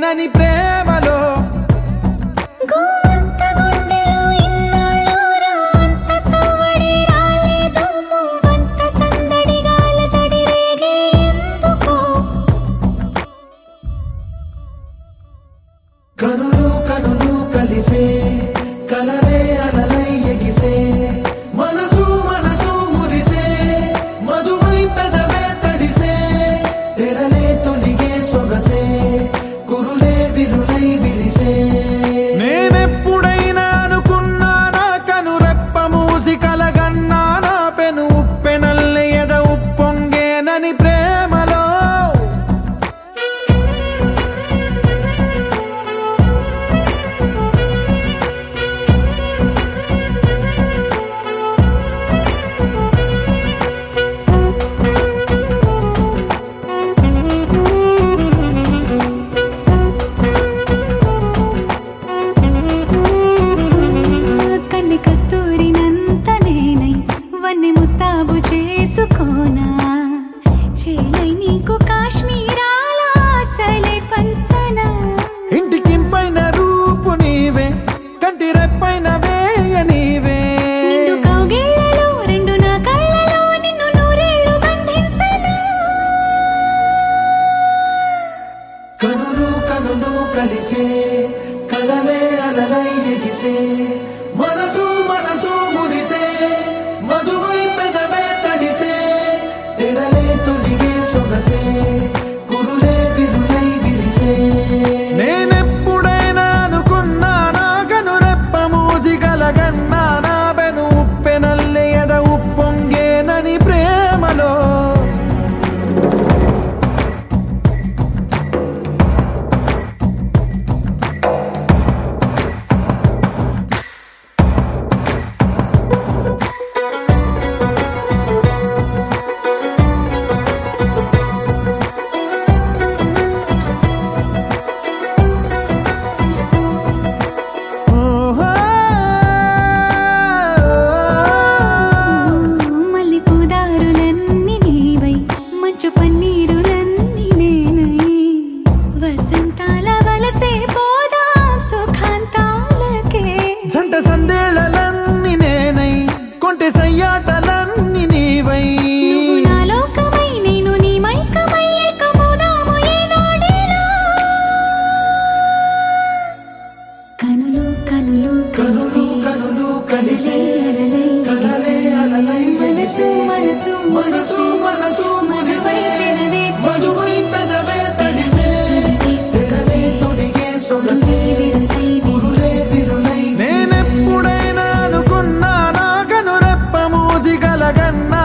పొంగేనని ప్రేమలో గోంత గుండెలో ఇన్నాళ్ళు రామంత సవ్వడి రాలేదు మువ్వంత సందడిగా అలజడి రేగే ఎందుకో కనులు కనులు కలిసే కలరే అలలై ఎగిసే మనసు మనసు మురిసే మధువై పెదవే తడిసే తెరలే తొలిగే సొగసే కురులే విరులై విరిసే నేనెప్పుడైనా అనుకున్నానా కనురెప్ప మూసి కలగన్నానా పెను ఉప్పెనల్లి ఎద ఉప్పొంగేనని ప్రేమలో కన్ని కస్తూరినంత నేనై వన్నె ముస్తాబు చేసుకోనా చేలై నీకు కాశ్మీరాలా చలే పంచనా ఇంటికింపైన రూపు నీవే కంటి రెప్పైన వేయ నీవే నిండు కౌగిళ్ళలో రెండు నా కళ్ళలో నిన్ను నూరేళ్లు బంధించనా కనులు కనులు కలిసే కలలే అలలై ఎగిసే మనసు మనసు మురిసే మధువై పెదవే తడిసే తెరలే తొలిగే సొగసే కురులే విరులై విరిసే నేనెప్పుడైనా అనుకున్నానా కనురెప్ప మూసి కలగన్నానా బెను ఉప్పెనల్లి ఎద ఉప్పొంగేనని ప్రేమలో మల్లి పూదారులన్నీ నీవై మంచు పన్నీరులన్నీ నేనై వసంతాల వలసే పోదాం సుఖాంతాలకే జంట సందేళలన్నీ నేనై కొంటె సయ్యాటలన్నీ నీవై నువ్వు నా లోకమై నేను నీ మైకమై ఏకమవుదాము ఏనాడైనా కనులు కనులు కలిసి కనులు కలిసే అలలై కలలే అలలై మనసు మనసు మనసు మనసు మురిసే పెదవే మధువై పెదవే తడిసే తెరలే తొడిగే సొగసే కురులే విరులై నేనెప్పుడైనా అనుకున్నానా కనురెప్ప మూసి కలగన్నా